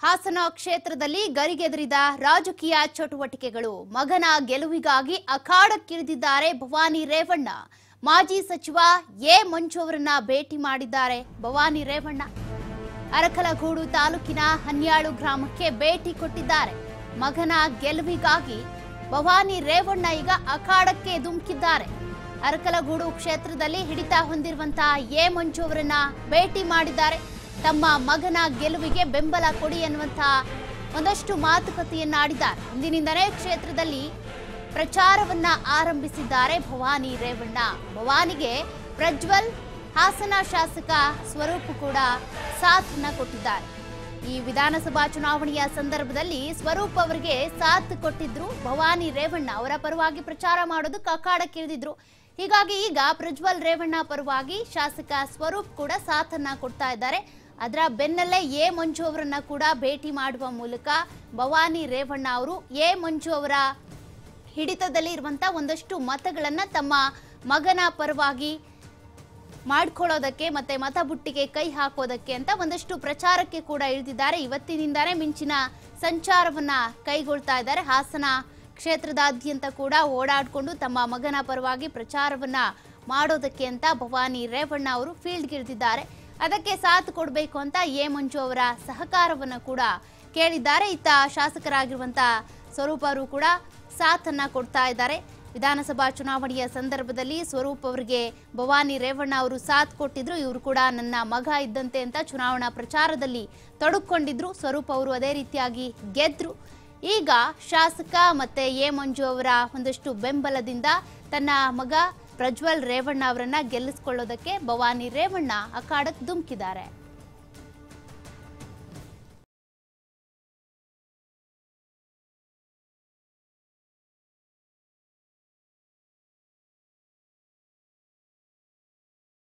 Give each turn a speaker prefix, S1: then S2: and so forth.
S1: ಹಾಸನ ಕ್ಷೇತ್ರದಲ್ಲಿ ಗರಿಗೆದರಿದ ರಾಜಕೀಯ ಚಟುವಟಿಕೆಗಳು ಮಗನ ಗೆಲುವಿಗಾಗಿ ಅಖಾಡಕ್ಕಿಳಿದಿದ್ದಾರೆ ಭವಾನಿ ರೇವಣ್ಣ ಮಾಜಿ ಸಚಿವ ಎ ಮಂಜು ಅವರನ್ನ ಭೇಟಿ ಮಾಡಿದ್ದಾರೆ ಭವಾನಿ ರೇವಣ್ಣ ಅರಕಲಗೂಡು ತಾಲೂಕಿನ ಹನ್ಯಾಳು ಗ್ರಾಮಕ್ಕೆ ಭೇಟಿ ಕೊಟ್ಟಿದ್ದಾರೆ ಮಗನ ಗೆಲುವಿಗಾಗಿ ಭವಾನಿ ರೇವಣ್ಣ ಈಗ ಅಖಾಡಕ್ಕೆ ಧುಮುಕಿದ್ದಾರೆ ಅರಕಲಗೂಡು ಕ್ಷೇತ್ರದಲ್ಲಿ ಹಿಡಿತ ಹೊಂದಿರುವಂತಹ ಎ ಮಂಜು ಅವರನ್ನ ಭೇಟಿ ಮಾಡಿದ್ದಾರೆ ತಮ್ಮ ಮಗನ ಗೆಲುವಿಗೆ ಬೆಂಬಲ ಕೊಡಿ ಅನ್ನುವಂತಹ ಒಂದಷ್ಟು ಮಾತುಕತೆಯನ್ನಾಡಿದ್ದಾರೆ ಇಂದಿನಿಂದಲೇ ಕ್ಷೇತ್ರದಲ್ಲಿ ಪ್ರಚಾರವನ್ನ ಆರಂಭಿಸಿದ್ದಾರೆ ಭವಾನಿ ರೇವಣ್ಣ ಭವಾನಿಗೆ ಪ್ರಜ್ವಲ್ ಹಾಸನ ಶಾಸಕ ಸ್ವರೂಪ್ ಕೂಡ ಸಾಥ್ನ ಕೊಟ್ಟಿದ್ದಾರೆ ಈ ವಿಧಾನಸಭಾ ಚುನಾವಣೆಯ ಸಂದರ್ಭದಲ್ಲಿ ಸ್ವರೂಪ್ ಅವರಿಗೆ ಸಾಥ್ ಕೊಟ್ಟಿದ್ರು ಭವಾನಿ ರೇವಣ್ಣ ಅವರ ಪರವಾಗಿ ಪ್ರಚಾರ ಮಾಡೋದಕ್ಕೆ ಅಖಾಡಕ್ಕಿಳಿದಿದ್ರು ಹೀಗಾಗಿ ಈಗ ಪ್ರಜ್ವಲ್ ರೇವಣ್ಣ ಪರವಾಗಿ ಶಾಸಕ ಸ್ವರೂಪ್ ಕೂಡ ಸಾಥನ್ನ ಕೊಡ್ತಾ ಇದ್ದಾರೆ ಅದರ ಬೆನ್ನಲ್ಲೇ ಎ ಮಂಜು ಅವರನ್ನ ಕೂಡ ಭೇಟಿ ಮಾಡುವ ಮೂಲಕ ಭವಾನಿ ರೇವಣ್ಣ ಅವರು ಎ ಮಂಜು ಅವರ ಹಿಡಿತದಲ್ಲಿ ಇರುವಂತ ಒಂದಷ್ಟು ಮತಗಳನ್ನ ತಮ್ಮ ಮಗನ ಪರವಾಗಿ ಮಾಡ್ಕೊಳ್ಳೋದಕ್ಕೆ ಮತ್ತೆ ಮತಬುಟ್ಟಿಗೆ ಕೈ ಹಾಕೋದಕ್ಕೆ ಅಂತ ಒಂದಷ್ಟು ಪ್ರಚಾರಕ್ಕೆ ಕೂಡ ಇಳಿದಿದ್ದಾರೆ ಇವತ್ತಿನಿಂದಾನೇ ಮಿಂಚಿನ ಸಂಚಾರವನ್ನ ಕೈಗೊಳ್ತಾ ಇದ್ದಾರೆ ಹಾಸನ ಕ್ಷೇತ್ರದಾದ್ಯಂತ ಕೂಡ ಓಡಾಡಿಕೊಂಡು ತಮ್ಮ ಮಗನ ಪರವಾಗಿ ಪ್ರಚಾರವನ್ನ ಮಾಡೋದಕ್ಕೆ ಅಂತ ಭವಾನಿ ರೇವಣ್ಣ ಅವರು ಫೀಲ್ಡ್ಗೆ ಇಳಿದಿದ್ದಾರೆ ಅದಕ್ಕೆ ಸಾಥ್ ಕೊಡಬೇಕು ಅಂತ ಎ ಮಂಜು ಅವರ ಸಹಕಾರವನ್ನು ಕೂಡ ಕೇಳಿದ್ದಾರೆ ಇತ್ತ ಶಾಸಕರಾಗಿರುವಂತ ಸ್ವರೂಪ್ ಅವರು ಕೂಡ ಸಾಥನ್ನ ಕೊಡ್ತಾ ಇದ್ದಾರೆ ವಿಧಾನಸಭಾ ಚುನಾವಣೆಯ ಸಂದರ್ಭದಲ್ಲಿ ಸ್ವರೂಪ್ ಅವರಿಗೆ ಭವಾನಿ ರೇವಣ್ಣ ಅವರು ಸಾಥ್ ಕೊಟ್ಟಿದ್ರು ಇವರು ಕೂಡ ನನ್ನ ಮಗ ಇದ್ದಂತೆ ಅಂತ ಚುನಾವಣಾ ಪ್ರಚಾರದಲ್ಲಿ ತೊಡಕೊಂಡಿದ್ರು ಸ್ವರೂಪ್ ಅವರು ಅದೇ ರೀತಿಯಾಗಿ ಗೆದ್ರು ಈಗ ಶಾಸಕ ಮತ್ತೆ ಎ ಮಂಜು ಅವರ ಒಂದಷ್ಟು ಬೆಂಬಲದಿಂದ ತನ್ನ ಮಗ ಪ್ರಜ್ವಲ್ ರೇವಣ್ಣ ಅವರನ್ನ ಗೆಲ್ಲಿಸ್ಕೊಳ್ಳೋದಕ್ಕೆ ಭವಾನಿ ರೇವಣ್ಣ ಅಖಾಡಕ್ಕೆ ಧುಮುಕಿದ್ದಾರೆ